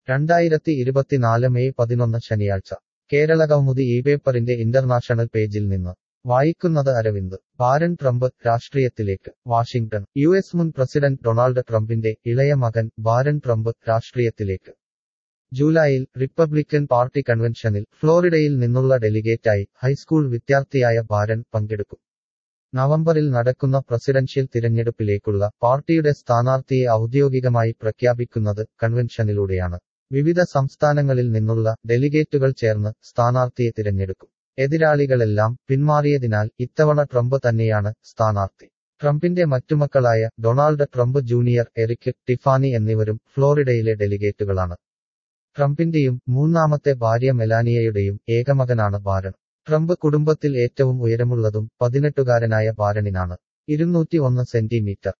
രണ്ടായിരത്തി ഇരുപത്തിനാല് മെയ് പതിനൊന്ന് ശനിയാഴ്ച കേരള കൗമുദി ഈ പേപ്പറിന്റെ ഇന്റർനാഷണൽ പേജിൽ നിന്ന് വായിക്കുന്നത് അരവിന്ദ് ബാരൻ ട്രംപ് രാഷ്ട്രീയത്തിലേക്ക് വാഷിംഗ്ടൺ യു എസ് മുൻ പ്രസിഡന്റ് ഡൊണാൾഡ് ട്രംപിന്റെ ഇളയ മകൻ ബാരൻ ട്രംപ് രാഷ്ട്രീയത്തിലേക്ക് ജൂലൈയിൽ റിപ്പബ്ലിക്കൻ പാർട്ടി കൺവെൻഷനിൽ ഫ്ലോറിഡയിൽ നിന്നുള്ള ഡെലിഗേറ്റായി ഹൈസ്കൂൾ വിദ്യാർത്ഥിയായ ബാരൻ പങ്കെടുക്കും നവംബറിൽ നടക്കുന്ന പ്രസിഡൻഷ്യൽ തിരഞ്ഞെടുപ്പിലേക്കുള്ള പാർട്ടിയുടെ സ്ഥാനാർത്ഥിയെ ഔദ്യോഗികമായി പ്രഖ്യാപിക്കുന്നത് കൺവെൻഷനിലൂടെയാണ് വിവിധ സംസ്ഥാനങ്ങളിൽ നിന്നുള്ള ഡെലിഗേറ്റുകൾ ചേർന്ന് സ്ഥാനാർത്ഥിയെ തിരഞ്ഞെടുക്കും എതിരാളികളെല്ലാം പിന്മാറിയതിനാൽ ഇത്തവണ ട്രംപ് തന്നെയാണ് സ്ഥാനാർത്ഥി ട്രംപിന്റെ മറ്റുമക്കളായ Donald Trump junior Eric Tiffany എന്നിവരും ഫ്ലോറിഡയിലെ ഡെലിഗേറ്റുകളാണ് ട്രംപിന്റെയും മൂന്നാമത്തെ ഭാര്യ മെലാനിയയുടെയും ഏകമകനാണ് ബാരൺ ട്രംപ് കുടുംബത്തിൽ ഏറ്റവും ഉയരമുള്ളതും പതിനെട്ടുകാരനായ ബാരണിനാണ് ഇരുന്നൂറ്റി ഒന്ന് സെന്റിമീറ്റർ